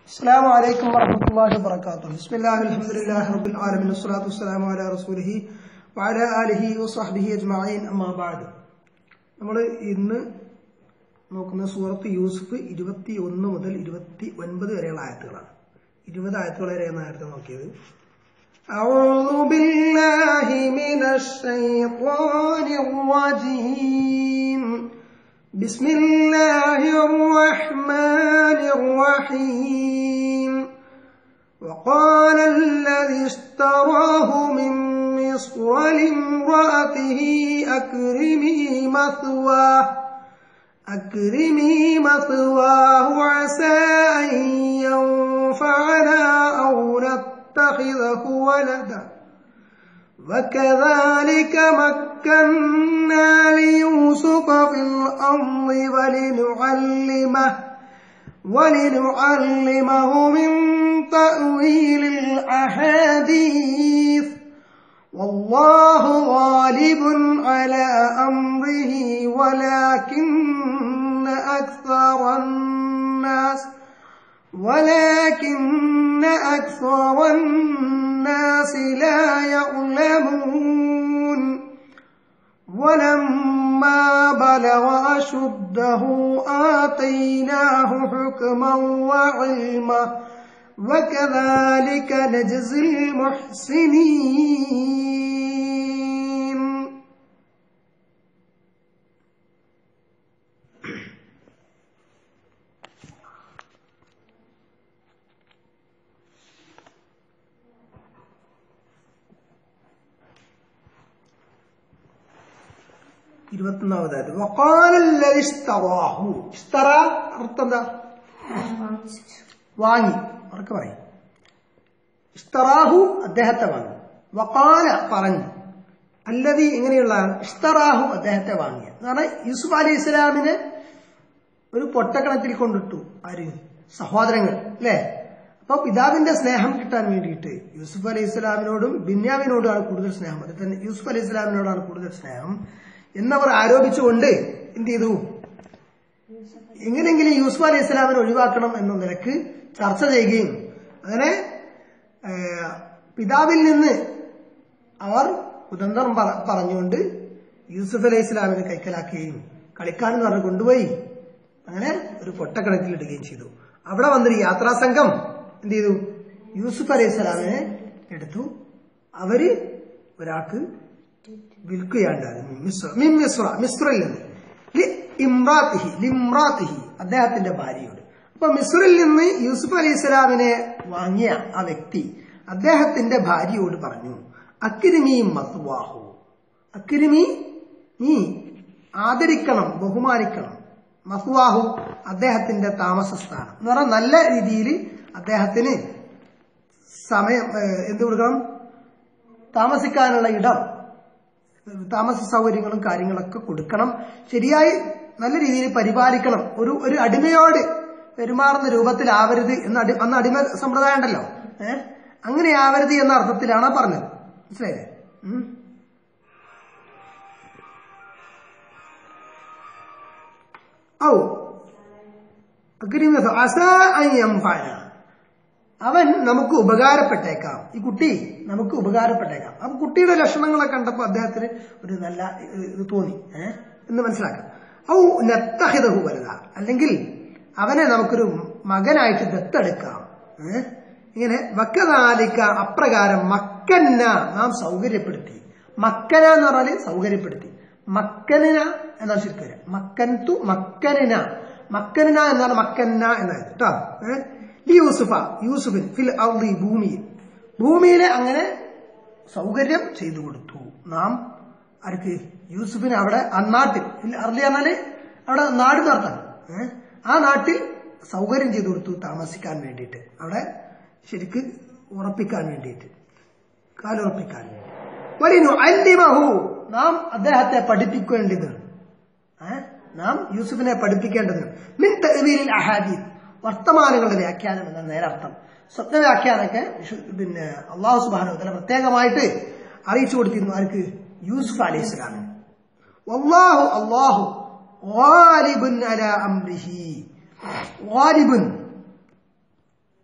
السلام عليكم ورحمة الله وبركاته بسم الله الحمد لله رب العالمين والصلاة والسلام على رسوله وعلى آله وصحبه أجمعين أما بعد നമ്മൾ ഇന്ന് നോക്കുന്ന സൂറത്ത് യൂസുഫ് ഇരുപത്തി ഒന്ന് മുതൽ ഇരുപത്തി ഒൻപത് വരെയുള്ള ആയത്തുകളാണ് ഇരുപത് ആയത്തുകൾ വരെയാണ് നേരത്തെ നോക്കിയത് أعوذ بالله من الشيطان الرجيم بسم الله الرحمن الرحيم وقال الذي اشتراه من مصر لامرأته أكرمي مثواه أكرمي مثواه عسى أن ينفعنا أو نتخذه ولدا وكذلك مكنا ليوسف في الأرض ولنعلمه ولنعلمه من تأويل الأحاديث والله غالب على أمره ولكن أكثر الناس ولكن أكثر الناس لا يعلمون ولما بلغ أشده آتيناه حكما وعلما وكذلك نجزي المحسنين ഇരുപത്തൊന്നാമതായത് വക്കാലല്ലതി ഇസ്തറാഹു ഇസ്തറ അർത്ഥം എന്താ വാങ്ങി അവർക്ക് പറയും ഇസ്തറാഹു അദ്ദേഹത്തെ വാങ്ങി വക്കാല പറഞ്ഞു അല്ലതി ഇങ്ങനെയുള്ള ഇസ്തറാഹു അദ്ദേഹത്തെ വാങ്ങിയ എന്ന് പറഞ്ഞാൽ യൂസുഫ് അലി ഇസ്ലാമിനെ ഒരു പൊട്ടക്കണത്തിൽ കൊണ്ടിട്ടു ആര് സഹോദരങ്ങൾ അല്ലേ അപ്പൊ പിതാവിന്റെ സ്നേഹം കിട്ടാൻ വേണ്ടിയിട്ട് യൂസുഫ് അലി ഇസ്ലാമിനോടും ബിന്യാമിനോടുമാണ് കൂടുതൽ സ്നേഹം അത് തന്നെ യൂസുഫ് അലി ഇസ്ലാമിനോടാണ് കൂടുതൽ സ്നേഹം എന്നവർ ആരോപിച്ചുകൊണ്ട് എന്ത് ചെയ്തു എങ്ങനെയെങ്കിലും യൂസുഫ് അലി ഇസ്ലാമിനെ ഒഴിവാക്കണം എന്ന നിലക്ക് ചർച്ച ചെയ്യുകയും അങ്ങനെ പിതാവിൽ നിന്ന് അവർ കുതന്ത്രം പറഞ്ഞുകൊണ്ട് യൂസുഫ് അലൈഹി ഇസ്ലാമിനെ കൈക്കലാക്കുകയും കളിക്കാനെന്ന് പറഞ്ഞ് കൊണ്ടുപോയി അങ്ങനെ ഒരു പൊട്ടക്കിണറ്റിലിടുകയും ചെയ്തു അവിടെ വന്നൊരു യാത്രാ സംഘം എന്ത് ചെയ്തു യൂസുഫ് അലൈഹി സ്വലാമിനെ എടുത്തു അവര് ഒരാൾക്ക് വിൽക്കുകയുണ്ടായിരുന്നു മിസ്ര മിൻ മിസ്ര മിസ്രയിൽ നിന്ന് ഇമ്രാത്തിഹി ലിമ്രാത്തിഹി അദ്ദേഹത്തിന്റെ ഭാര്യയോട് അപ്പൊ മിസ്രിൽ നിന്ന് യൂസുഫ് അലൈഹി സ്വലാമിനെ വാങ്ങിയ ആ വ്യക്തി അദ്ദേഹത്തിന്റെ ഭാര്യയോട് പറഞ്ഞു അക്കിരിമി മത്വാഹു അക്കിരിമി നീ ആദരിക്കണം ബഹുമാനിക്കണം മഹ്വാഹു അദ്ദേഹത്തിന്റെ താമസ സ്ഥാനം എന്ന് പറഞ്ഞാൽ നല്ല രീതിയിൽ അദ്ദേഹത്തിന് സമയം എന്ത് കൊടുക്കണം താമസിക്കാനുള്ള ഇടം താമസ സൗകര്യങ്ങളും കാര്യങ്ങളൊക്കെ കൊടുക്കണം ശരിയായി നല്ല രീതിയിൽ പരിപാലിക്കണം ഒരു ഒരു അടിമയോട് പെരുമാറുന്ന രൂപത്തിലാവരുത് എന്ന അടി അന്ന് അടിമ സമ്പ്രദായം ഉണ്ടല്ലോ ഏഹ് അങ്ങനെ ആവരുത് എന്ന അർത്ഥത്തിലാണ് പറഞ്ഞത് മനസ്സിലായില്ലേ ഔ അവൻ നമുക്ക് ഉപകാരപ്പെട്ടേക്കാം ഈ കുട്ടി നമുക്ക് ഉപകാരപ്പെട്ടേക്കാം അപ്പൊ കുട്ടിയുടെ ലക്ഷണങ്ങളെ കണ്ടപ്പോൾ അദ്ദേഹത്തിന് ഒരു നല്ല ഇത് തോന്നി ഏഹ് എന്ന് മനസ്സിലാക്കാം ഔ നെത്തഹിതഹു വലുത അല്ലെങ്കിൽ അവനെ നമുക്കൊരു മകനായിട്ട് ദത്തെടുക്കാം ഏഹ് ഇങ്ങനെ വക്കതാലിക്ക അപ്രകാരം മക്കന്ന നാം സൗകര്യപ്പെടുത്തി മക്കന എന്ന് പറഞ്ഞാല് സൗകര്യപ്പെടുത്തി മക്കനിന എന്നാണ് ശരിക്കും വരിക മക്കൻതു മക്കനിന മക്കനിന എന്നാണ് മക്കന്ന എന്നായത് കേട്ടോ ഏഹ് യൂസുഫ യൂസുഫിൻ ഫിൽ ഔദി ഭൂമിയിൽ ഭൂമിയിലെ അങ്ങനെ സൗകര്യം ചെയ്തു കൊടുത്തു നാം ആർക്ക് യൂസുഫിന് അവിടെ അന്നാട്ടിൽ അർലി പറഞ്ഞാല് അവിടെ നാട് നടത്താൻ ഏഹ് ആ നാട്ടിൽ സൗകര്യം ചെയ്തു കൊടുത്തു താമസിക്കാൻ വേണ്ടിയിട്ട് അവിടെ ശരിക്ക് ഉറപ്പിക്കാൻ വേണ്ടിയിട്ട് കാലുറപ്പിക്കാൻ വേണ്ടി വലിനു അല്ലിമഹു നാം അദ്ദേഹത്തെ പഠിപ്പിക്കേണ്ടതാണ് നാം യൂസുഫിനെ പഠിപ്പിക്കേണ്ടതാണ് മിൻ തവീലിൽ അഹാദീദ് വർത്തമാനങ്ങളുടെ വ്യാഖ്യാനം എന്ന നേരർത്ഥം സ്വപ്ന വ്യാഖ്യാനമൊക്കെ പിന്നെ അള്ളാഹു സുബാനോ തല പ്രത്യേകമായിട്ട് അറിയിച്ചു കൊടുത്തിരുന്നു ആർക്ക് യൂസുഫ് അലൈഹി സ്വലാമിന് അള്ളാഹു അള്ളാഹു ഗാലിബുൻ അലാ അംരിഹി ഗാലിബുൻ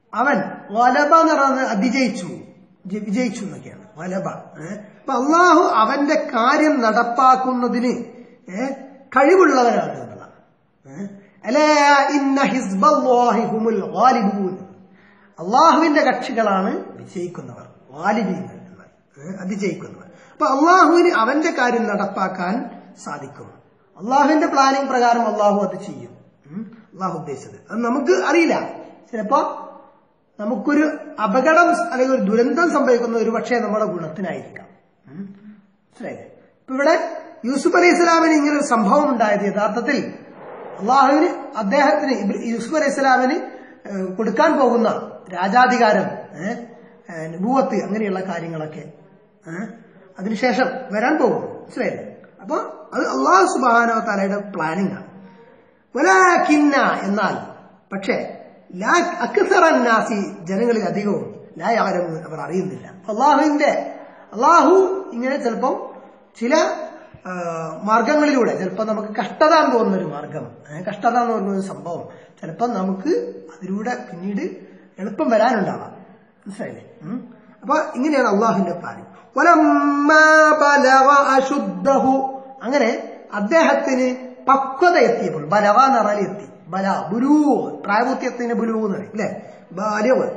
അവൻ വലബ എന്ന് പറയുന്നത് അതിജയിച്ചു ജി- വിജയിച്ചു എന്നൊക്കെയാണ് വലബ ഏഹ് അപ്പൊ അള്ളാഹു അവന്റെ കാര്യം നടപ്പാക്കുന്നതിന് ഏഹ് കഴിവുള്ളവനാണ് എന്നുള്ളതാണ് ഏഹ് അലാ ഇന്ന ഹിസ്ബല്ലാഹി ഹുമുൽ ഗാലിബൂൻ അള്ളാഹുവിന്റെ കക്ഷികളാണ് വിജയിക്കുന്നവർ വാലിബീങ്ങൾ എന്നാൽ ഏഹ് അതിജയിക്കുന്നവർ അപ്പൊ അള്ളാഹുവിന് അവന്റെ കാര്യം നടപ്പാക്കാൻ സാധിക്കും അള്ളാഹുവിന്റെ പ്ലാനിങ് പ്രകാരം അള്ളാഹു അത് ചെയ്യും ഉം. അള്ളാഹു ഉദ്ദേശിച്ചത് അത് നമുക്ക് അറിയില്ല ചിലപ്പോ നമുക്കൊരു അപകടം അല്ലെങ്കിൽ ഒരു ദുരന്തം സംഭവിക്കുന്ന ഒരു പക്ഷേ നമ്മുടെ ഗുണത്തിനായിരിക്കാം ഉം. മനസ്സിലായില്ലേ ഇപ്പൊ ഇവിടെ യൂസുഫ് അലൈഹി സ്വലാമിന് ഇങ്ങനെ ഒരു സംഭവം ഉണ്ടായത് യഥാർത്ഥത്തിൽ അള്ളാഹുവിന് അദ്ദേഹത്തിന് ഇബ്ര- യൂസുഫ് അലൈഹി സ്വലാമിന് ഏഹ്, കൊടുക്കാൻ പോകുന്ന രാജാധികാരം ഏഹ്, ഏഹ്, നുബുവത്ത് അങ്ങനെയുള്ള കാര്യങ്ങളൊക്കെ ഏഹ്, അതിനുശേഷം വരാൻ പോകുന്നു മനസ്സിലായില്ലേ അപ്പൊ അത് അള്ളാഹു സുബാന താലയുടെ പ്ലാനിങ് ആണ് വലാകിന്ന എന്നാൽ പക്ഷേ ലാ അക്സറന്നാസി ജനങ്ങളിൽ അധികവും ലാ യാരും അവർ അറിയുന്നില്ല അള്ളാഹുവിന്റെ അള്ളാഹു ഇങ്ങനെ ചിലപ്പം ചില ആ, മാർഗങ്ങളിലൂടെ ചിലപ്പോൾ നമുക്ക് കഷ്ടത എന്ന് തോന്നുന്ന ഒരു മാർഗം ഏ, കഷ്ടത എന്ന് പറയുന്ന ഒരു സംഭവം ചിലപ്പം നമുക്ക് അതിലൂടെ പിന്നീട് എളുപ്പം വരാനുണ്ടാവാം മനസ്സിലായില്ലേ ഉം. അപ്പൊ ഇങ്ങനെയാണ് അള്ളാഹുവിന്റെ പ്ലാനിങ് വലമ്മാ ബലഗ അശുദ്ധഹു അങ്ങനെ അദ്ദേഹത്തിന് പക്വത എത്തിയപ്പോൾ ബലവ എന്ന് പറഞ്ഞാൽ എത്തി ബല ബുലൂ പ്രായപൂത്യത്തിന് ബുലൂ എന്ന് പറയും അല്ലെ ബാല്യവ്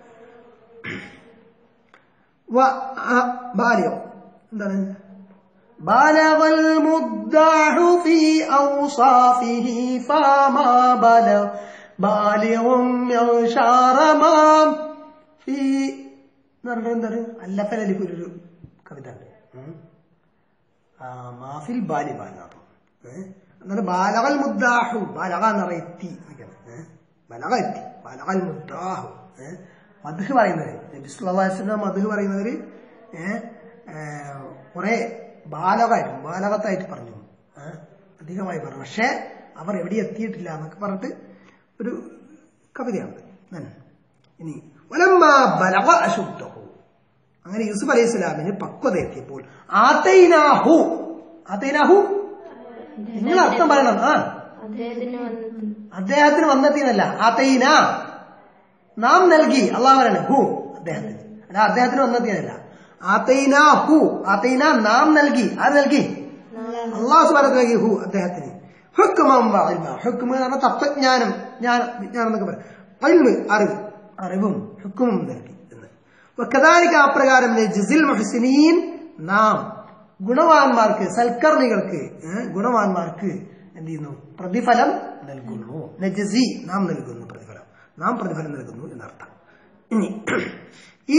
വ- ആ, ബാല്യം എന്താണ് بلغ المدع في أوصافه فما بلغ بالغ معشار ما في എന്ന് പറഞ്ഞാൽ എന്താണ് അല്ലഫലലിഫ് ഒരു കവിത ഉണ്ട് ഉം. ആ, മാഫിൽ ബാലി ബാലാഹു എന്താണ് ബാലകൽ മുദ്ദാഹു ബാലക എന്ന് പറയുക എത്തി എന്നൊക്കെയാണ്. ഏ? ബലക എത്തി ബാലകൽ മുദ്ദാഹു ഏഹ് മധു പറയുന്നവര് നബിസ്വലാസിന്റെ മധു പറയുന്നവര് ഏഹ് കുറെ ബാലകായിട്ട് ബാലകത്തായിട്ട് പറഞ്ഞു ഏഹ് അധികമായി പറഞ്ഞു പക്ഷെ അവർ എവിടെ എത്തിയിട്ടില്ല എന്നൊക്കെ പറഞ്ഞിട്ട് ഒരു കവിതയാണ് ഞാൻ ഇനി ഒലമ്മ ബലവ അശുദ്ധഹു അങ്ങനെ യൂസുഫ് അലൈഹി സ്വലാമിന് പക്വത എത്തിയപ്പോൾ ആതൈനാഹു ആതൈനാഹു നിങ്ങൾ അർത്ഥം പറയണം ആ അദ്ദേഹത്തിന് വന്നത് അദ്ദേഹത്തിന് വന്നെത്തിയെന്നല്ല ആതൈന നാം നൽകി അള്ളാഹ് പറയണേ ഹു അദ്ദേഹത്തിന് അല്ല അദ്ദേഹത്തിന് വന്നെത്തിയതല്ല ആതൈന ഹു ആതൈന നാം നൽകി ആര് നൽകി അള്ളാഹു സുബാനത്ത് നൽകി ഹു അദ്ദേഹത്തിന് ഹുക്കുമം വ ഇൽമ. ഹുക്കുമ് എന്ന് പറഞ്ഞാൽ തത്വജ്ഞാനം ജ്ഞാനം വിജ്ഞാനം എന്നൊക്കെ പറയും ഇൽമ്, അറിവ് അറിവും ഹുക്കുമും നൽകി എന്ന് വക്കദാലിക അപ്രകാരം ജിസിൽ മുഹസിനീൻ നാം ഗുണവാന്മാർക്ക് സൽക്കർമ്മികൾക്ക് ഏ, ഗുണവാന്മാർക്ക് എന്ത് ചെയ്യുന്നു പ്രതിഫലം നൽകുന്നു നജസി നാം നൽകുന്നു പ്രതിഫലം നാം പ്രതിഫലം നൽകുന്നു എന്നർത്ഥം ഇനി ഈ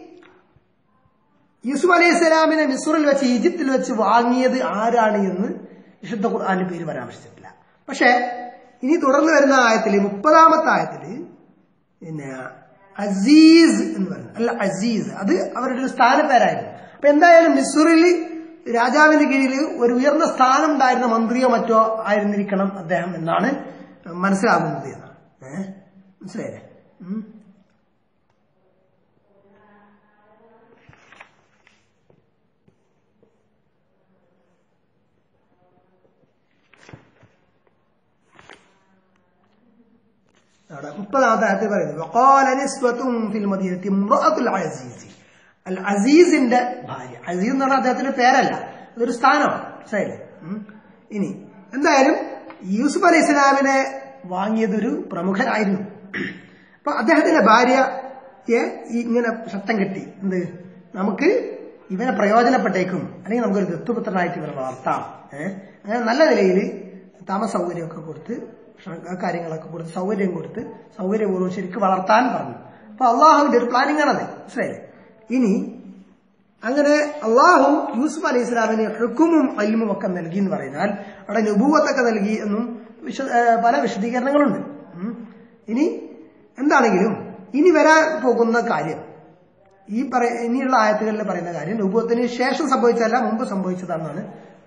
യൂസുഫ് അലൈഹി സ്വലാമിനെ മിസറിൽ വെച്ച് ഈജിപ്തിൽ വെച്ച് വാങ്ങിയത് ആരാണ് എന്ന് വിശുദ്ധ ഖുർആാന്റെ പേര് പരാമർശിച്ചിട്ടില്ല പക്ഷേ ഇനി തുടർന്ന് വരുന്ന ആയത്തില് മുപ്പതാമത്തെ ആയത്തില് പിന്നെ അസീസ് എന്ന് പറയുന്നത് അല്ല അസീസ് അത് അവരുടെ ഒരു സ്ഥാനപ്പേരായിരുന്നു അപ്പൊ എന്തായാലും മിസറിൽ രാജാവിന്റെ കീഴിൽ ഒരു ഉയർന്ന സ്ഥാനം ഉണ്ടായിരുന്ന മന്ത്രിയോ മറ്റോ ആയിരുന്നിരിക്കണം അദ്ദേഹം എന്നാണ് മനസ്സിലാകുന്നത് എന്നാണ് ഏഹ് മനസ്സിലായില്ലേ ഉം. അവിടെ മുപ്പതാമത്തെ ആയത്തിൽ പറയുന്നത് വഖാല നിസ്വത്തും ഫിൽ മദീനത്തി ഇംറഅത്തുൽ അസീസ് അൽ അസീസിന്റെ ഭാര്യ അസീസ് എന്ന് പറഞ്ഞാൽ അദ്ദേഹത്തിന്റെ പേരല്ല അതൊരു സ്ഥാനമാണ് മനസ്സിലായില്ലേ ഉം. ഇനി എന്തായാലും യൂസുഫ് അലൈഹി ഇസ്ലാമിനെ വാങ്ങിയതൊരു പ്രമുഖനായിരുന്നു അപ്പൊ അദ്ദേഹത്തിന്റെ ഭാര്യയെ ഈ ഇങ്ങനെ ശബ്ദം കിട്ടി എന്ത് നമുക്ക് ഇവനെ പ്രയോജനപ്പെട്ടേക്കും അല്ലെങ്കിൽ നമുക്കൊരു ദത്തുപുത്രനായിട്ട് ഇവരെ വളർത്താം ഏഹ് അങ്ങനെ നല്ല നിലയിൽ താമസ സൗകര്യമൊക്കെ കൊടുത്ത് ഭക്ഷണ കാര്യങ്ങളൊക്കെ കൊടുത്ത് സൗകര്യം കൊടുത്ത് സൗകര്യപൂർവ്വം ശരിക്കും വളർത്താൻ പറഞ്ഞു അപ്പൊ അള്ളാഹുവിന്റെ ഒരു പ്ലാനിങ് ആണത് മനസ്സിലായില്ലേ ഇനി അങ്ങനെ അള്ളാഹു യൂസുഫ് അലൈഹി ഇസ്ലാമിന് ഹുക്കുമും അല്ലുമും ഒക്കെ നൽകി എന്ന് പറഞ്ഞാൽ അവിടെ നുബൂവത്തൊക്കെ നൽകി എന്നും വിശ ഏഹ് പല വിശദീകരണങ്ങളുണ്ട് ഉം. ഇനി എന്താണെങ്കിലും ഇനി വരാൻ പോകുന്ന കാര്യം ഈ പറയ ഇനിയുള്ള ആയത്തുകളിൽ പറയുന്ന കാര്യം നുബൂവത്തിന് ശേഷം സംഭവിച്ചതല്ല മുമ്പ് സംഭവിച്ചതാണെന്നാണ്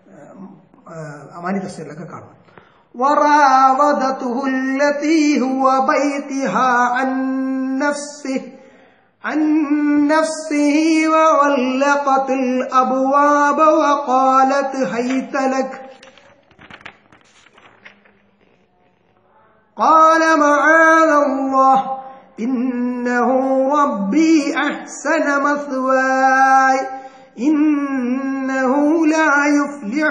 അമാനി തസ്സീറിലൊക്കെ കാണുന്നത് وراودته التي هو بيتها عن نفسه عن نفسه وغلقت الأبواب وقالت هيت لك قال معاذ الله إنه ربي أحسن مثواي إنه لا يفلح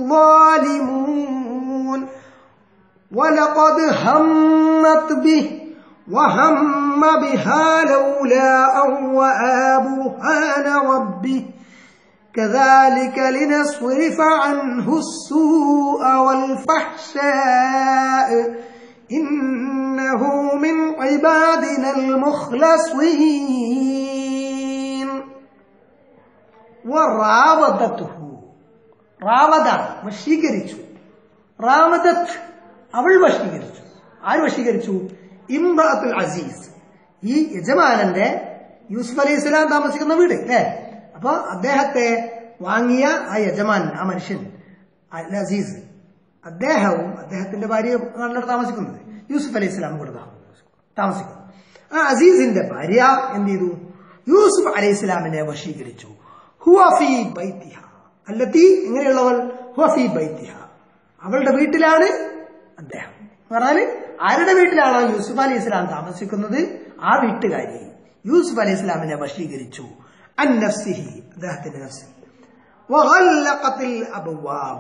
الظالمون ولقد همت به وهم بها لولا أن رأى برهان ربه كذلك لنصرف عنه السوء والفحشاء إنه من عبادنا المخلصين وراودته റാവതാണ് വശീകരിച്ചു റാവദത്ത് അവൾ വശീകരിച്ചു ആര് വശീകരിച്ചു ഇമ്രാത്തുൽ അസീസ് ഈ യജമാനന്റെ യൂസുഫ് അലൈഹി സ്വലാം താമസിക്കുന്ന വീട് അല്ലേ അപ്പൊ അദ്ദേഹത്തെ വാങ്ങിയ ആ യജമാൻ ആ മനുഷ്യൻ അൽ അസീസ് അദ്ദേഹവും അദ്ദേഹത്തിന്റെ ഭാര്യയും നാട്ടിലോട്ട് താമസിക്കുന്നത് യൂസുഫ് അലൈഹി സ്വലാം കൂടെ താമസിക്കുന്നു ആ അസീസിന്റെ ഭാര്യ എന്ത് ചെയ്തു യൂസുഫ് അലൈഹി സ്വലാമിനെ വശീകരിച്ചു ഹുവഫി ബൈത്തിഹ അല്ലത്തി എങ്ങനെയുള്ളവൾ ഹുവഫി ബൈത്തിഹ അവളുടെ വീട്ടിലാണ് അദ്ദേഹം എന്ന് പറഞ്ഞാല് ആരുടെ വീട്ടിലാണോ യൂസുഫ് അലൈഹി സ്വലാം താമസിക്കുന്നത് ആ വീട്ടുകാരി യൂസുഫ് അലൈഹി സ്വലാമിനെ വശീകരിച്ചു അൻ നഫ്സിഹി അദ്ദേഹത്തിന്റെ നഫ്സിൽ വഗല്ലഖത്തിൽ അബ്വാബ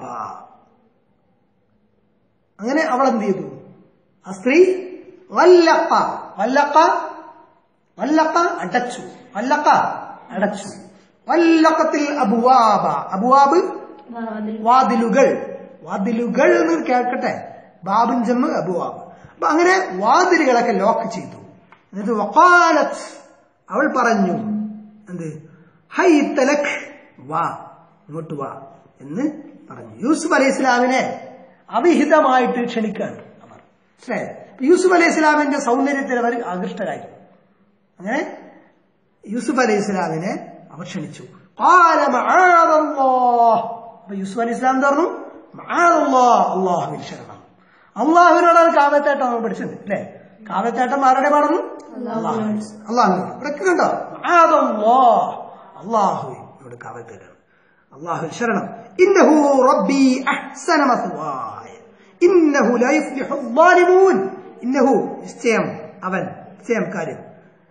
അങ്ങനെ അവൾ എന്ത് ചെയ്തു ആ സ്ത്രീ വല്ലക്ക വല്ലക്ക വല്ലക്ക അടച്ചു വല്ലക്ക അടച്ചു വല്ലക്കത്തിൽ അബുവാബ അബുവാബ് വാതിൽ വാതിലുകൾ വാതിലുകൾ എന്ന് കേൾക്കട്ടെ ബാബുൻ ജമ്മ് അബുവാബ് അപ്പൊ അങ്ങനെ വാതിലുകളൊക്കെ ലോക്ക് ചെയ്തു എന്നിട്ട് വക്കാലത്ത് അവൾ പറഞ്ഞു എന്ത് ഹൈ തലക് വാ ഇങ്ങോട്ട് വാ എന്ന് പറഞ്ഞു യൂസുഫ് അലൈഹി ഇസ്ലാമിനെ അവിഹിതമായിട്ട് ക്ഷണിക്കുകയാണ് അവർ മനസ്സിലായോ? യൂസുഫ് അലൈഹി ഇസ്ലാമിന്റെ സൗന്ദര്യത്തിൽ അവർ ആകൃഷ്ടരായി അങ്ങനെ യൂസുഫ് അലൈഹി ഇസ്ലാമിനെ അവർ ക്ഷണിച്ചു قال معاذ الله. അപ്പൊ യൂസുഫ് അലൈഹി ഇസ്ലാം എന്താ പറഞ്ഞു معاذ الله. അള്ളാഹുവിൽ ശരണം അള്ളാഹുവിനോടാണ് കാവത്തേട്ടം നമ്മൾ പഠിച്ചത് അല്ലേ കാവത്തേട്ടം ആരുടെ പറഞ്ഞു അള്ളാഹു അള്ളാഹു ഇവിടൊക്കെ കണ്ടോ معاذ الله. അള്ളാഹുവിനോട് കാവത്തേട്ടം അള്ളാഹുവിൽ ശരണം ഇന്നഹു റബ്ബി അഹ്സന മത്വായ ഇന്നഹു ലാ യുഫ്ലിഹു الظالمون ഇന്നഹു നിശ്ചയം അവൻ നിശ്ചയം കാര്യം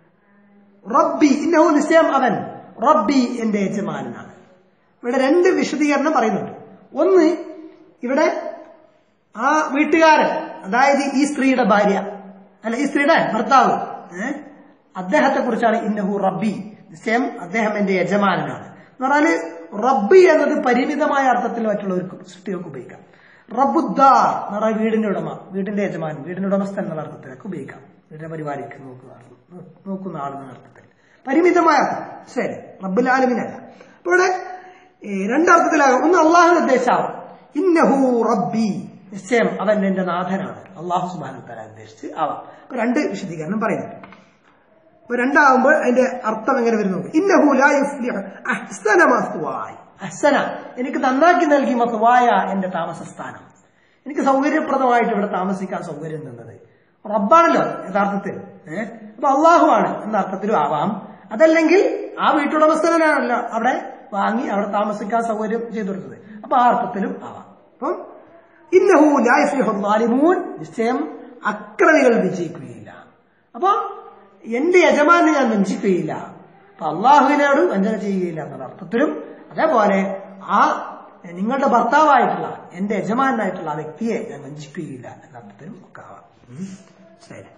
റബ്ബി ഇന്നഹു നിശ്ചയം അവൻ റബ്ബി എന്റെ യജമാനാണ് ഇവിടെ രണ്ട് വിശദീകരണം പറയുന്നുണ്ട് ഒന്ന് ഇവിടെ ആ വീട്ടുകാരൻ അതായത് ഈ സ്ത്രീയുടെ ഭാര്യ അല്ല ഈ സ്ത്രീയുടെ ഭർത്താവ് ഏഹ് അദ്ദേഹത്തെ കുറിച്ചാണ് ഇന്നഹു റബ്ബി നിശ്ചയം അദ്ദേഹം എന്റെ യജമാനാണ് എന്ന് പറഞ്ഞാല് റബ്ബി എന്നത് പരിമിതമായ അർത്ഥത്തിൽ മറ്റുള്ളവർക്ക് സൃഷ്ടികൾക്ക് ഉപയോഗിക്കാം റബ്ബുദ്ദാർ എന്ന് പറഞ്ഞാൽ വീടിന്റെ ഉടമ വീടിന്റെ യജമാൻ വീടിന്റെ ഉടമസ്ഥൻ എന്നുള്ള അർത്ഥത്തിലൊക്കെ ഉപയോഗിക്കാം വീടിനെ പരിപാലിക്കുന്ന നോക്കുന്ന ആൾ നോക്കുന്ന ആളെന്ന അർത്ഥത്തിൽ പരിമിതമായ അർത്ഥം ശരി റബ്ബുൽ ആലമിനല്ല അപ്പൊ ഇവിടെ ഏ, രണ്ടർത്ഥത്തിലാകാം ഒന്ന് അള്ളാഹുവിനെ ഉദ്ദേശിച്ചാവാം ഇന്നഹു റബ്ബി നിശ്ചയം അവൻ എന്റെ നാഥനാണ് അള്ളാഹു സുബാനു തല ഉദ്ദേശിച്ച് ആവാം അപ്പൊ രണ്ട് വിശദീകരണം പറയുന്നുണ്ട് അപ്പൊ രണ്ടാവുമ്പോൾ അതിന്റെ അർത്ഥം എങ്ങനെ വരുന്നു ഇന്നഹു ലാ യുഫ്ലിഹു അഹ്സന മത്വായ് അഹ്സന എനിക്ക് നന്നാക്കി നൽകി മത്വായ എന്റെ താമസ സ്ഥാനം എനിക്ക് സൗകര്യപ്രദമായിട്ട് ഇവിടെ താമസിക്കാൻ സൗകര്യം തന്നത് റബ്ബാണല്ലോ യഥാർത്ഥത്തിൽ ഏഹ് അപ്പൊ അള്ളാഹു ആണ് എന്ന അർത്ഥത്തിലും ആവാം അതല്ലെങ്കിൽ ആ വീട്ടുടമസ്ഥനാണല്ലോ അവിടെ വാങ്ങി അവിടെ താമസിക്കാൻ സൗകര്യം ചെയ്തു കൊടുത്തത് അപ്പൊ ആ അർത്ഥത്തിലും ആവാം അപ്പം ഇന്നഹു ലാ യുഫ്ലിഹു ളാലിമൂൻ നിശ്ചയം അക്രമികൾ വിജയിക്കുകയില്ല അപ്പൊ എന്റെ യജമാനെ ഞാൻ വഞ്ചിക്കുകയില്ല അപ്പൊ അള്ളാഹുവിനോട് വഞ്ചന ചെയ്യുകയില്ല എന്നുള്ള അർത്ഥത്തിലും അതേപോലെ ആ നിങ്ങളുടെ ഭർത്താവായിട്ടുള്ള എന്റെ യജമാനായിട്ടുള്ള ആ വ്യക്തിയെ ഞാൻ വഞ്ചിക്കുകയില്ല എന്ന അർത്ഥത്തിലും ഒക്കെ ആവാം ഉം. ശരി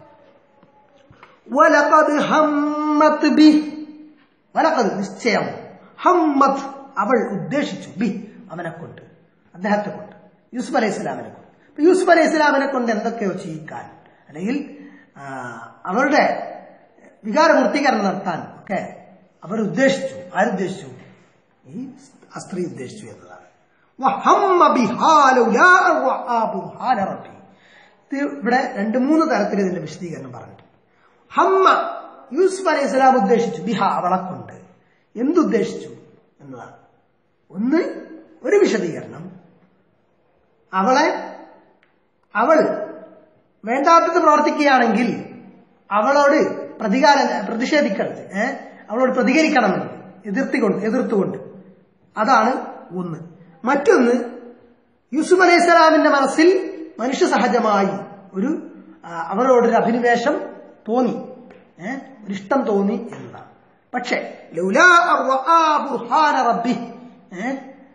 വലഖദ് ഹമ്മത്ത് ബി വലഖദ് നിശ്ചയം ഹമ്മത്ത് അവൾ ഉദ്ദേശിച്ചു ബി അവനെ കൊണ്ട് അദ്ദേഹത്തെ കൊണ്ട് യൂസുഫ് അലൈഹി ഇസ്ലാമിനെ കൊണ്ട് അപ്പൊ യൂസുഫ് അലൈഹി ഇസ്ലാമിനെ കൊണ്ട് എന്തൊക്കെയോ ചെയ്യിക്കാൻ അല്ലെങ്കിൽ ആ, അവരുടെ വികാരപൂർത്തീകരണം നടത്താൻ ഒക്കെ അവർ ഉദ്ദേശിച്ചു ആരുദ്ദേശിച്ചു ഈ ആ സ്ത്രീ ഉദ്ദേശിച്ചു എന്നതാണ് വഹമ്മ ബിഹാ ലൗലാ അൻ റഅാ ബുർഹാന റബ്ബി. ഇത് ഇവിടെ രണ്ട് മൂന്ന് തരത്തിൽ ഇതിന്റെ വിശദീകരണം പറഞ്ഞിട്ടുണ്ട് ഹമ്മ യൂസുഫ് അലൈഹി സ്വലാം ഉദ്ദേശിച്ചു ബിഹ അവളെ കൊണ്ട് എന്തുദ്ദേശിച്ചു എന്നതാണ് ഒന്ന് ഒരു വിശദീകരണം അവളെ അവൾ വേണ്ടാത്തത് പ്രവർത്തിക്കുകയാണെങ്കിൽ അവളോട് പ്രതികാരം പ്രതിഷേധിക്കരുത് ഏഹ് അവളോട് പ്രതികരിക്കണമെന്ന് എതിർത്തിക്കൊണ്ട് എതിർത്തുകൊണ്ട് അതാണ് ഒന്ന് മറ്റൊന്ന് യൂസുഫ് അലൈഹി സ്വലാമിന്റെ മനസ്സിൽ മനുഷ്യ സഹജമായി ഒരു ആ, അവരോടൊരു അഭിനിവേശം തോന്നി ഏഹ് ഒരു ഇഷ്ടം തോന്നി എന്നതാണ് പക്ഷേ ലൗലാ അർ റആ ബുർഹാന റബ്ബി ഏഹ്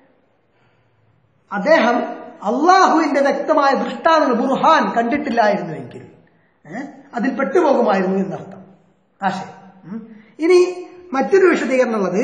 അദ്ദേഹം അള്ളാഹുവിന്റെ വ്യക്തമായ ദൃഷ്ടാന്തങ്ങൾ ബുർഹാൻ കണ്ടിട്ടില്ലായിരുന്നുവെങ്കിൽ ഏഹ് അതിൽ പെട്ടുപോകുമായിരുന്നു എന്നർത്ഥം ആശയം ഉം. ഇനി മറ്റൊരു വിശദീകരണം ഉള്ളത്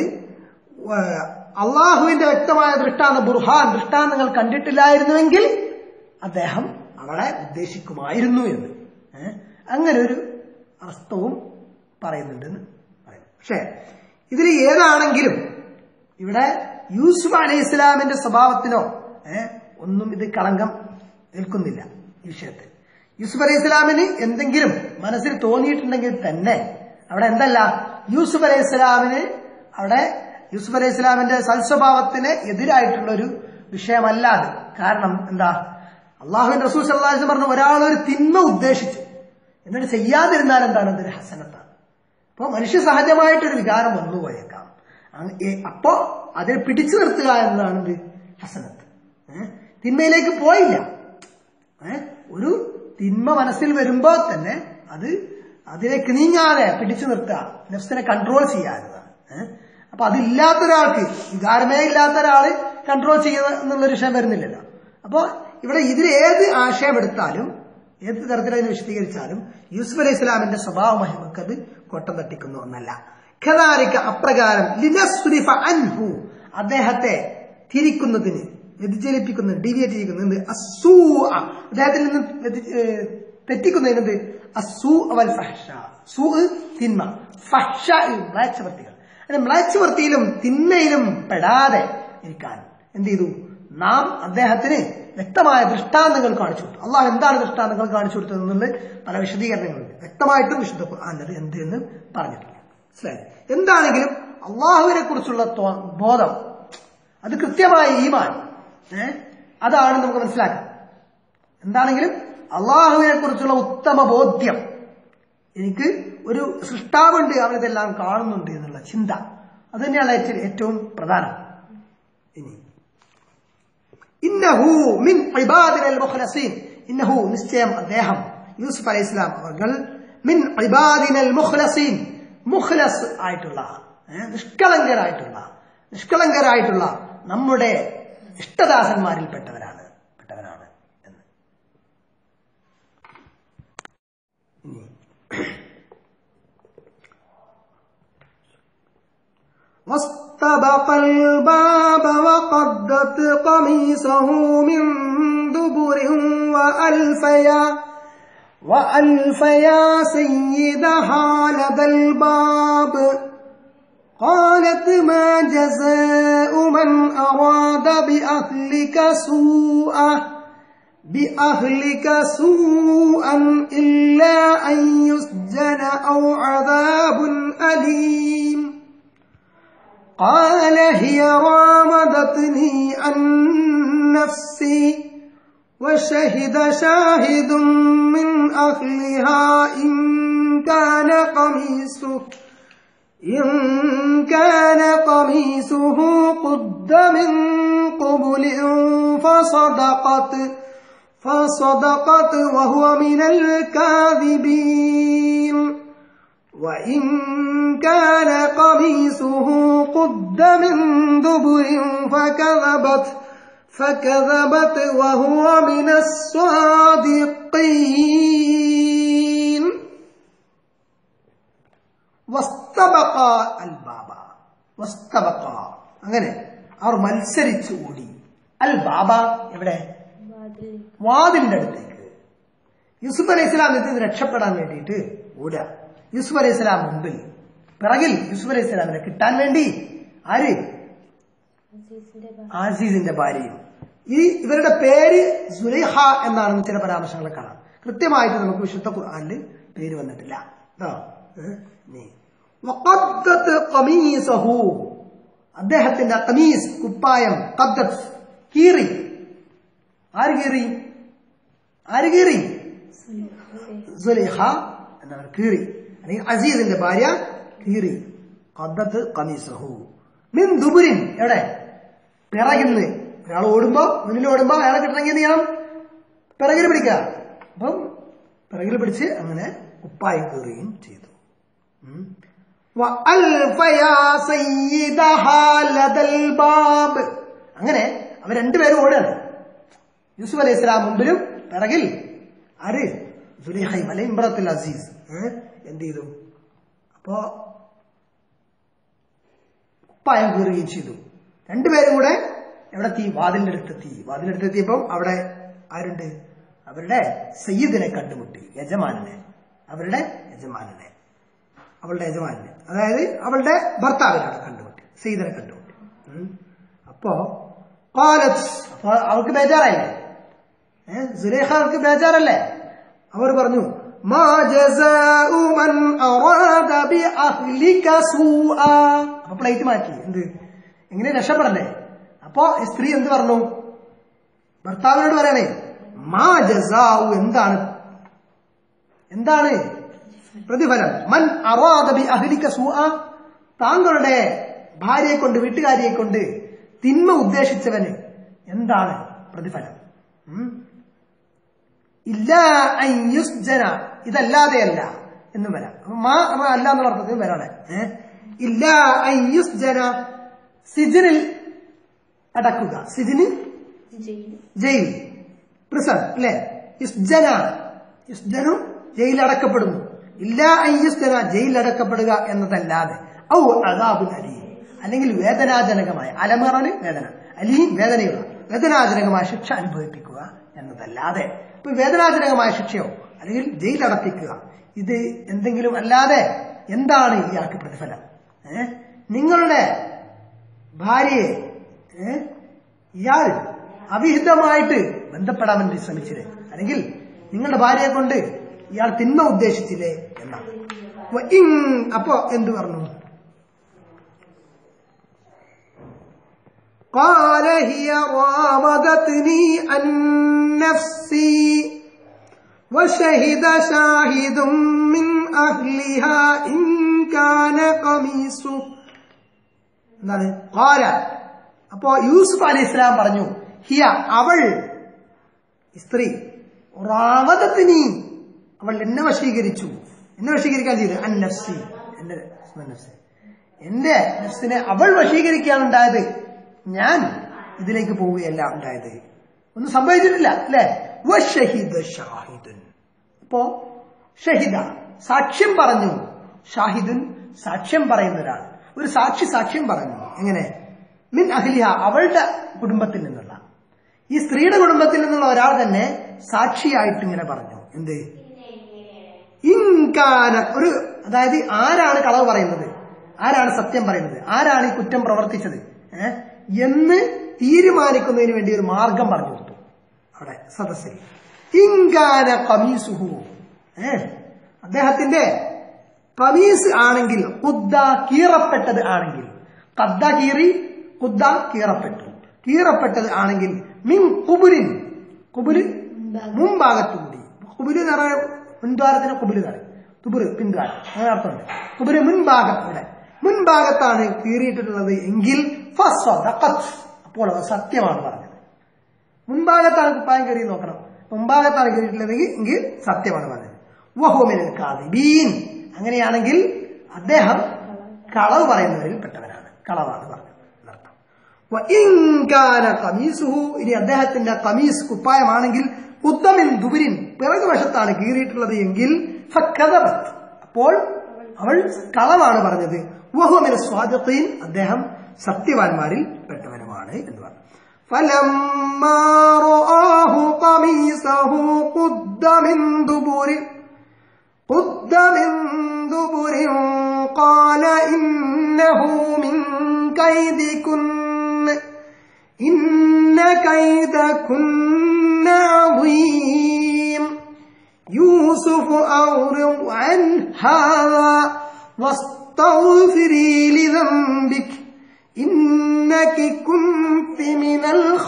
ഏഹ് അള്ളാഹുവിന്റെ വ്യക്തമായ ദൃഷ്ടാന്തം ബുർഹാൻ ദൃഷ്ടാന്തങ്ങൾ കണ്ടിട്ടില്ലായിരുന്നുവെങ്കിൽ അദ്ദേഹം അവളെ ഉദ്ദേശിക്കുമായിരുന്നു എന്ന് ഏഹ് അങ്ങനെ ഒരു അർത്ഥവും പറയുന്നുണ്ടെന്ന് പറയുന്നു പക്ഷേ ഇതിൽ ഏതാണെങ്കിലും ഇവിടെ യൂസുഫ് അലൈഹി ഇസ്ലാമിന്റെ സ്വഭാവത്തിനോ ഏഹ് ഒന്നും ഇത് കളങ്കം നിൽക്കുന്നില്ല ഈ വിഷയത്തിൽ യൂസുഫ് അലൈഹി ഇസ്ലാമിന് എന്തെങ്കിലും മനസ്സിൽ തോന്നിയിട്ടുണ്ടെങ്കിൽ തന്നെ അവിടെ എന്തല്ല യൂസുഫ് അലൈഹി ഇസ്ലാമിന് അവിടെ യൂസുഫ് അലൈഹി ഇസ്ലാമിന്റെ സൽസ്വഭാവത്തിന് എതിരായിട്ടുള്ള ഒരു വിഷയമല്ല അത് കാരണം എന്താ അള്ളാഹുവിൻ റസൂൽ സല്ലല്ലാഹു അലൈഹി വസല്ലം പറഞ്ഞു ഒരാൾ ഒരു തിന്മ ഉദ്ദേശിച്ചു എന്നിട്ട് ചെയ്യാതിരുന്നാൽ എന്താണ് അതൊരു ഹസനത്താണ് അപ്പൊ മനുഷ്യ സഹജമായിട്ടൊരു വികാരം വന്നു പോയേക്കാം അങ് ഏ- അപ്പോ അതിനെ പിടിച്ചു നിർത്തുക എന്നതാണ് ഒരു ഹസനത്ത് ഏ? തിന്മയിലേക്ക് പോയില്ല ഏ? ഒരു തിന്മ മനസ്സിൽ വരുമ്പോ തന്നെ അത് അതിലേക്ക് നീങ്ങാതെ പിടിച്ചു നിർത്തുക നെഫ്സിനെ കൺട്രോൾ ചെയ്യാവുന്നതാണ് ഏ? അപ്പൊ അതില്ലാത്ത ഒരാൾക്ക് വികാരമേ ഇല്ലാത്ത ഒരാള് കൺട്രോൾ ചെയ്യുക എന്നുള്ളൊരു വിഷയം വരുന്നില്ലല്ലോ അപ്പോ ഇവിടെ ഇതിൽ ഏത് ആശയം എടുത്താലും ഏത് തരത്തിൽ അതിനെ വിശദീകരിച്ചാലും യൂസുഫ് അലൈഹി ഇസ്ലാമിന്റെ സ്വഭാവ മഹിമക്കത് കോട്ടം തട്ടിക്കുന്ന ഒന്നല്ല ഖദാരിക്ക അപ്രകാരം ലിനസ്രിഫ അൻഹു അദ്ദേഹത്തെ തിരിക്കുന്നതിന് വ്യതിചലിപ്പിക്കുന്നതിന് ഡീവിയേറ്റ് ചെയ്യുന്നതിന് അസൂ അദ്ദേഹത്തിൽ നിന്ന് വ്യതി- ഏഹ് തെറ്റിക്കുന്നതിന് അസൂ അവൽ ഫഹ്ഷ സൂ തിന്മ ഫഹ്ഷ മ്ലാച്ചവർത്തികൾ അങ്ങനെ മ്ലാച്ചവർത്തിയിലും തിന്മയിലും പെടാതെ ഇരിക്കാൻ എന്ത് ചെയ്തു നാം അദ്ദേഹത്തിന് വ്യക്തമായ ദൃഷ്ടാന്തങ്ങൾ കാണിച്ചു കൊടുത്തു അള്ളാഹ് എന്താണ് ദൃഷ്ടാന്തങ്ങൾ കാണിച്ചു കൊടുത്തത് എന്നുള്ളത് പല വിശദീകരണങ്ങളുണ്ട് വ്യക്തമായിട്ടും വിശുദ്ധ ഖുർആാനത് എന്ത് എന്ന് പറഞ്ഞിട്ടില്ല മനസ്സിലായി എന്താണെങ്കിലും അള്ളാഹുവിനെ കുറിച്ചുള്ള തോ- ബോധം അത് കൃത്യമായ ഈമാൻ ഏ അതാണ് നമുക്ക് മനസ്സിലാക്കാം എന്താണെങ്കിലും അള്ളാഹുവിനെ കുറിച്ചുള്ള ഉത്തമ ബോധ്യം എനിക്ക് ഒരു സൃഷ്ടാവുണ്ട് അവനിതെല്ലാം കാണുന്നുണ്ട് എന്നുള്ള ചിന്ത അത് തന്നെയാണ് ഏറ്റവും- ഏറ്റവും പ്രധാനം ഇനി ഇന്നഹു മിൻ ഇബാദിനൽ മുഖ്ലസീൻ ഇന്നഹു നിശ്ചയം അദ്ദേഹം യൂസുഫ് അലൈഹി ഇസ്ലാം അവർ മിൻ ഇബാദിനൽ മുഖ്ലസീൻ മുഖ്ലസ് ആയിട്ടുള്ള ഏ, നിഷ്കളങ്കരായിട്ടുള്ള നിഷ്കളങ്കരായിട്ടുള്ള നമ്മുടെ ഇഷ്ടദാസന്മാരിൽ പെട്ടവരാണ് പെട്ടവനാണ് എന്ന് ഇനി واستبق الباب وقدت قميصه من دبر وألفيا وألفيا سيدها لدى الباب قالت ما جزاء من أراد بأهلك سوءا بأهلك سوءا إلا أن يسجن أو عذاب أليم قال هي راودتني عن نفسي وشهد شاهد من أهلها إن كان قميصه إن كان قميصه قد من قبل فصدقت فصدقت وهو من الكاذبين وإن كان قميصه قد من دبر فكذبت فكذبت وهو من الصادقين വസ്തബക അൽ ബാബ വസ്തബക അങ്ങനെ അവർ മത്സരിച്ചു ഓടി അൽ ബാബ എവിടെ വാതിൽ വാതിലിന്റെ അടുത്തേക്ക് യൂസുഫ് അലൈഹി ഇസ്ലാം ഇതിൽ നിന്ന് രക്ഷപ്പെടാൻ വേണ്ടിയിട്ട് ഓടുക യൂസുഫ് അലൈഹി ഇസ്ലാം മുമ്പിൽ പിറകിൽ യൂസുഫ് അലൈഹി ഇസ്ലാമിനെ കിട്ടാൻ വേണ്ടി ആര് അസീസിന്റെ ഭാ- ആസീസിന്റെ ഭാര്യയും ഈ ഇവരുടെ പേര് സുലൈഹ എന്നാണെന്ന് ചില പരാമർശങ്ങൾ കാണാം കൃത്യമായിട്ട് നമുക്ക് വിശുദ്ധ ഖുർആനിൽ പേര് വന്നിട്ടില്ല കേട്ടോ ഏ? ഇനി. വഖദ്ദത്ത് ഖമീസഹു. അദ്ദേഹത്തിന്റെ കമീസ് കുപ്പായം ഖദ്ദത്ത് കീറി ആര് കീറി ആര് കീറി സുലൈഹ എന്നവർ കീറി അല്ലെങ്കിൽ അസീസിന്റെ ഭാര്യ കീറി ഖദ്ദത്ത് കമീസഹു മിൻ ദുബുരിൻ എവിടെ പിറകിന്ന് ഒരാൾ ഓടുമ്പോ മുന്നിൽ ഓടുമ്പോ അയാളെ കിട്ടണമെങ്കിൽ എന്ത് ചെയ്യണം പിറകിൽ പിടിക്കുക അപ്പം പിറകിൽ പിടിച്ച് അങ്ങനെ കുപ്പായം കീറുകയും ചെയ്തു ഉം. وألف يا سيدها لدى الباب. അങ്ങനെ അവർ രണ്ടുപേരും ഓടുകയാണ് യൂസുഫ് അലൈഹി സ്വലാം മുമ്പിലും പിറകിൽ ആര് സുലൈഹൈം അല്ലെ ഇമ്രത്തുൽ അസീസ് ഏ? എന്ത് ചെയ്തു അപ്പോ കുപ്പായം കീറുകയും ചെയ്തു രണ്ടുപേരും കൂടെ എവിടെത്തി വാതിലിന്റെ അടുത്തെത്തി വാതിലിന്റെ അടുത്തെത്തിയപ്പം അവിടെ ആരുണ്ട് അവരുടെ സയ്യിദിനെ കണ്ടുമുട്ടി യജമാനനെ അവരുടെ യജമാനനെ അവളുടെ യജമാനനെ അതായത് അവളുടെ ഭർത്താവിനാണ് കണ്ടുമുട്ടി സയ്യിദിനെ കണ്ടുമുട്ടി ഉം. അപ്പോ قالت അപ്പൊ അവൾക്ക് ബേജാറായില്ലേ ഏഹ് സുലേഖക്ക് ബേജാറല്ലേ അവർ പറഞ്ഞു മാ ജസാഉ മൻ അറാദ ബിഅഹ്ലിക സൂആ അപ്പൊ പ്ലേറ്റ് മാറ്റി എന്ത് എങ്ങനെ രക്ഷപ്പെടണ്ടേ അപ്പോ ഈ സ്ത്രീ എന്ത് പറഞ്ഞു ഭർത്താവിനോട് പറയണേ മാ ജസാഉ എന്താണ് എന്താണ് പ്രതിഫലം മൻ അറാദ ബിഅഹ്ലിക സൂആ താങ്കളുടെ ഭാര്യയെ കൊണ്ട് വീട്ടുകാരിയെ കൊണ്ട് തിന്മ ഉദ്ദേശിച്ചവന് എന്താണ് പ്രതിഫലം ഉം? ഇല്ല അൻ യുസ്ജന ഇതല്ലാതെയല്ല എന്നും വരാം അപ്പൊ മാ മാ അല്ല എന്നുള്ള അർത്ഥത്തിൽ വരാണ് ഏഹ് ഇല്ല അൻ യുസ്ജന സിജിനിൽ അടക്കുക സിജിന് ജയിൽ ജയിൽ പ്രിസൺ അല്ലേ യുസ്ജന യുസ്ജനു ജയിൽ അടക്കപ്പെടുന്നു ഇല്ല അൻ യുസ്ജന ജയിൽ അടക്കപ്പെടുക എന്നതല്ലാതെ ഔ അതാബുൽ അലീം അല്ലെങ്കിൽ വേദനാജനകമായ അലമറന് വേദന അലീം വേദനയുള്ള വേദനാജനകമായ ശിക്ഷ അനുഭവിപ്പിക്കുക എന്നതല്ലാതെ ഇപ്പൊ വേദനാജനകമായ ശിക്ഷയോ അല്ലെങ്കിൽ ജയിലടപ്പിക്കുക ഇത് എന്തെങ്കിലും അല്ലാതെ എന്താണ് ഇയാൾക്ക് പ്രതിഫലം ഏ നിങ്ങളുടെ ഭാര്യയെ ഏ ഇയാൾ അവിഹിതമായിട്ട് ബന്ധപ്പെടാൻ വേണ്ടി ശ്രമിച്ചില്ലേ അല്ലെങ്കിൽ നിങ്ങളുടെ ഭാര്യയെ കൊണ്ട് ഇയാൾ തിന്മ ഉദ്ദേശിച്ചില്ലേ എന്നാണ് വ ഇൻ- അപ്പോ എന്തു പറഞ്ഞു قال هي راودتني عن نفسي وشهد شاهد من أهلها إن كان قميصه എന്താണ് قال അപ്പോ യൂസുഫ് അലൈഹി ഇസ്ലാം പറഞ്ഞു ഹിയ അവൾ ഈ സ്ത്രീ റാവതത്തിനി അവൾ എന്നെ വശീകരിച്ചു എന്നെ വശീകരിക്കാൻ ചെയ്തു അന്നഫ്സി എന്റെ നഫ്സ് എന്റെ നഫ്സിനെ അവൾ വശീകരിക്കുകയാണ് ഉണ്ടായത് ഞാൻ ഇതിലേക്ക് പോവുകയല്ല ഉണ്ടായത് ഒന്നും സംഭവിച്ചിട്ടില്ല അല്ലേ വശഹിദ ഷാഹിദുൻ അപ്പോ ഷഹിദ സാക്ഷ്യം പറഞ്ഞു ഷാഹിദുൻ സാക്ഷ്യം പറയുന്ന ഒരാൾ ഒരു സാക്ഷി സാക്ഷ്യം പറഞ്ഞു എങ്ങനെ മിൻ അഹ്ലിഹ അവളുടെ കുടുംബത്തിൽ നിന്നുള്ള ഈ സ്ത്രീയുടെ കുടുംബത്തിൽ നിന്നുള്ള ഒരാൾ തന്നെ സാക്ഷിയായിട്ട് ഇങ്ങനെ പറഞ്ഞു എന്ത് ഇൻകാന ഒരു അതായത് ആരാണ് കളവ് പറയുന്നത് ആരാണ് സത്യം പറയുന്നത് ആരാണ് ഈ കുറ്റം പ്രവർത്തിച്ചത് ഏ? എന്ന് തീരുമാനിക്കുന്നതിന് വേണ്ടി ഒരു മാർഗം പറഞ്ഞു കൊടുത്തു അവിടെ സദസ്സിൽ ഇൻകാന കമീസുഹു ഏ അദ്ദേഹത്തിന്റെ കമീസ് ആണെങ്കിൽ കുദ്ദ കീറപ്പെട്ടത് ആണെങ്കിൽ കദ്ദ കീറി കുദ്ദ കീറപ്പെട്ടു കീറപ്പെട്ടത് ആണെങ്കിൽ മിൻ കുബുലിൻ കുബുല് മുൻഭാഗത്തുകൂടി കുബുല് എന്ന് പറഞ്ഞാൽ മുൻദ്വാരത്തിന് കുബുല് പറയും തുബുര് പിൻദ്വാരം അങ്ങനെ അർത്ഥമുണ്ട് കുബുര് മുൻഭാഗം ഇവിടെ മുൻഭാഗത്താണ് കീറിയിട്ടുള്ളത് എങ്കിൽ ഫസ്വദഖത്ത്. അപ്പോൾ അത് സത്യമാണ് പറഞ്ഞത് മുൻഭാഗത്താണ് കുപ്പായം കയറി നോക്കണം മുൻഭാഗത്താണ് കയറിയിട്ടുള്ളതെങ്കിൽ എങ്കിൽ സത്യമാണ് പറഞ്ഞത് വഹോമിനൽ കാദിബീൻ അങ്ങനെയാണെങ്കിൽ അദ്ദേഹം കളവ് പറയുന്നവരിൽ പെട്ടവനാണ് കളവാണ് പറഞ്ഞത് എന്നർത്ഥം വഇൻ കാന ഖമീസുഹു ഇനി അദ്ദേഹത്തിന്റെ കമീസ് കുപ്പായമാണെങ്കിൽ ഉത്തമിൻ ദുബിരിൻ പിറകു വശത്താണ് കീറിയിട്ടുള്ളത് എങ്കിൽ ഫക്കദബത്ത്. അപ്പോൾ അവൾ കളവാണ് പറഞ്ഞത് വഹുമിന സ്വാദത്തീൻ അദ്ദേഹം സത്യവാന്മാരിൽ പെട്ടവനുമാണ് എന്ന് പറഞ്ഞു فلما رآه قميصه قد من دبر قد من دبر قال إنه من كيدكن إن كيدكن عظيم يوسف أعرض عن هذا واستغفري لذنبك إنك كنت من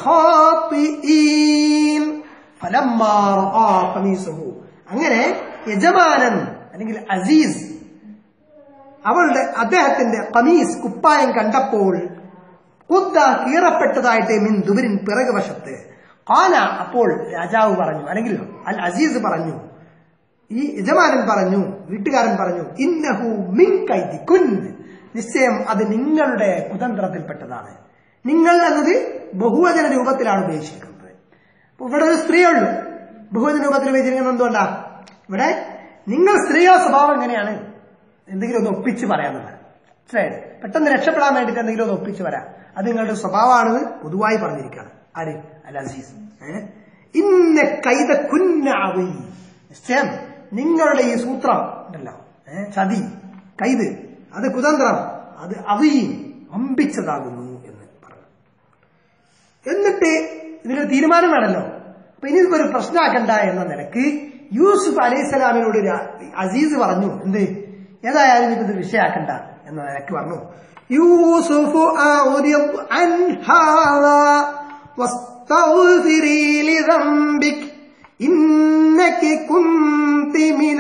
الخاطئين فلما رأى قميصه അങ്ങനെ യജമാനൻ അല്ലെങ്കിൽ അസീസ് അവളുടെ അദ്ദേഹത്തിന്റെ കമീസ് കുപ്പായം കണ്ടപ്പോൾ കുദ്ദ കീറപ്പെട്ടതായിട്ട് മിൻ ദുബരിൻ പിറകുവശത്ത് കാന അപ്പോൾ രാജാവ് പറഞ്ഞു അല്ലെങ്കിൽ അൽ അസീസ് പറഞ്ഞു ഈ യജമാനൻ പറഞ്ഞു വീട്ടുകാരൻ പറഞ്ഞു ഇന്നഹു മിൻ കൈതി കുൻ നിശ്ചയം അത് നിങ്ങളുടെ കുതന്ത്രത്തിൽപ്പെട്ടതാണ് നിങ്ങൾ എന്നത് ബഹുവചന രൂപത്തിലാണ് ഉപയോഗിച്ചിരിക്കുന്നത് അപ്പൊ ഇവിടെ ഒരു സ്ത്രീയുള്ളൂ ബഹുവചന രൂപത്തിൽ ഉപയോഗിച്ചിരിക്കുന്നത് എന്തുകൊണ്ടാ ഇവിടെ നിങ്ങൾ സ്ത്രീയോ സ്വഭാവം എങ്ങനെയാണ് എന്തെങ്കിലും ഒന്ന് ഒപ്പിച്ച് പറയാന്നുള്ളത് മനസ്സിലായത് പെട്ടെന്ന് രക്ഷപ്പെടാൻ വേണ്ടിയിട്ട് എന്തെങ്കിലും ഒന്ന് ഒപ്പിച്ച് വരാം അത് നിങ്ങളുടെ സ്വഭാവമാണെന്ന് പൊതുവായി പറഞ്ഞിരിക്കുകയാണ് ആര് അൽ അസീസ് ഏഹ്? ഇന്ന കൈത കുന്നാവി നിശ്ചയം നിങ്ങളുടെ ഈ സൂത്രം ഉണ്ടല്ലോ ഏഹ്? ചതി കൈത് അത് കുതന്ത്രം അത് അവയും അമ്പിച്ചതാകുന്നു എന്ന് പറഞ്ഞു എന്നിട്ട് ഇതിനൊരു തീരുമാനം വേണമല്ലോ അപ്പൊ ഇനി ഒരു പ്രശ്നമാക്കണ്ട എന്ന നിലക്ക് യൂസുഫ് അലൈഹിസ്സലാമിനോട് രാ- അസീസ് പറഞ്ഞു എന്ത് ഏതായാലും ഇത് വിഷയാക്കണ്ട എന്ന നിലക്ക് പറഞ്ഞു യൂസുഫ് أعرض عن هذا واستغفري لذنبك إنك كنت من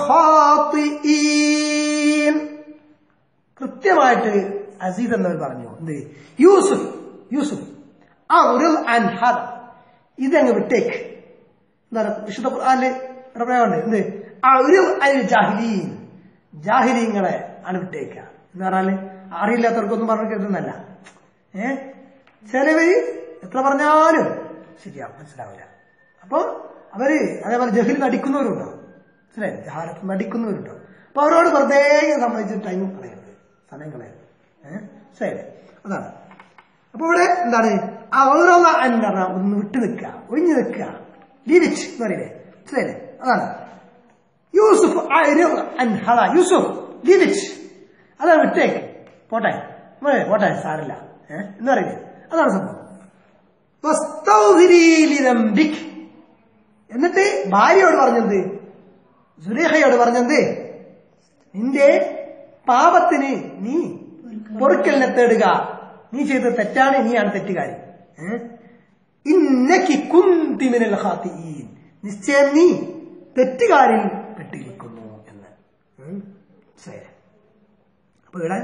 الخاطئين കൃത്യമായിട്ട് അസീദ് എന്നവർ പറഞ്ഞു എന്ത് യൂസുഫ് യൂസുഫ് ആ ഒരു അൻഹദ ഇതങ്ങ് വിട്ടേക്ക് എന്താണ് വിശുദ്ധ ഖുർആനില് ഒരു പ്രയോഗമുണ്ട് എന്ത് ആ ഒരു അൽ ജാഹിലീൻ ജാഹിലീങ്ങളെ ആണ് വിട്ടേക്കുക എന്ന് പറഞ്ഞാല് അറിയില്ലാത്തവർക്കൊന്നും പറഞ്ഞു കേൾക്കുന്നല്ല ഏ ചിലവര് എത്ര പറഞ്ഞാലും ശരിയാ മനസ്സിലാവില്ല അപ്പൊ അവര് അതേപോലെ ജഹിൽ നടിക്കുന്നവരുണ്ടോ മനസ്സിലായി ജഹാലത്ത് നടിക്കുന്നവരുണ്ടോ അപ്പൊ അവരോട് വെറുതെ സംബന്ധിച്ച് ടൈം കളയരുത് സമയം കളയരുത് ഏഹ് ശരി അതാണ് അപ്പൊ ഇവിടെ എന്താണ് ആ ഓരോന്ന് എന്ന് പറഞ്ഞാൽ ഒന്ന് വിട്ടു നിൽക്കുക ഒഴിഞ്ഞു നിൽക്കുക ലീവിച്ച് എന്ന് പറയില്ലേ മനസ്സിലായില്ലേ അതാണ് യൂസുഫ് ആയിരം അൻഹള യൂസുഫ് ലീവിച്ച് അതാണ് വിട്ടേക്ക് പോട്ടെ മോനെ, പോട്ടെ സാറില്ല ഏഹ് എന്ന് പറയില്ലേ അതാണ് സംഭവം വസ്തൗഹിരി ലിദംബിക്. എന്നിട്ട് ഭാര്യയോട് പറഞ്ഞത് സുരേഖയോട് പറഞ്ഞത് നിന്റെ പാപത്തിന് നീ പൊറുക്കലിനെ തേടുക നീ ചെയ്തത് തെറ്റാണ് നീയാണ് തെറ്റുകാരി ഏ? ഇന്നക്കി കുന്തി മിനൽ ഖാത്തിഈൻ. നിശ്ചയം നീ തെറ്റുകാരിൽ പെട്ടിരിക്കുന്നു എന്ന് ഉം. ശരി അപ്പൊ ഇവിടെ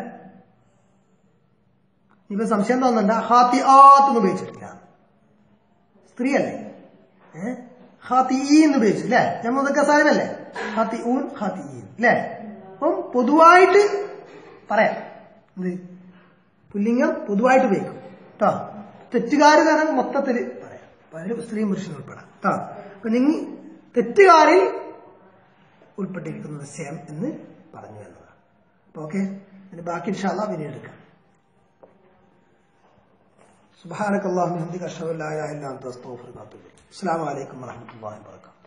ഇപ്പൊ സംശയം തോന്നണ്ട ഹാത്തി ആത്ത് ഉപയോഗിച്ചിട്ടില്ല സ്ത്രീയല്ലേ ഏഹ് ഹാത്തി എന്ന് ഉപയോഗിച്ചു അല്ലേ ഞമ്മതൊക്കെ സാധനമല്ലേ ഹാത്തി ഊൻ ഹാത്തി ഈൻ അല്ലേ അപ്പം പൊതുവായിട്ട് പറയാം എന്ത് പുല്ലിംഗം പൊതുവായിട്ട് ഉപയോഗിക്കും കേട്ടോ തെറ്റുകാര് കാരണം മൊത്തത്തിൽ പറയാം അപ്പൊ അതിൽ സ്ത്രീയും പുരുഷനും ഉൾപ്പെടാം കേട്ടോ അപ്പൊ നിങ്ങൾ തെറ്റുകാരിൽ ഉൾപ്പെട്ടിരിക്കുന്ന നിശ്ചയം എന്ന് പറഞ്ഞു എന്നതാണ് അപ്പൊ ഓക്കെ അതിന് ബാക്കി ഇൻഷാല്ല പിന്നീട് എടുക്കാം سبحانك اللهم وبحمدك اشهد ان لا اله الا انت استغفرك واتوب اليك السلام عليكم ورحمه الله وبركاته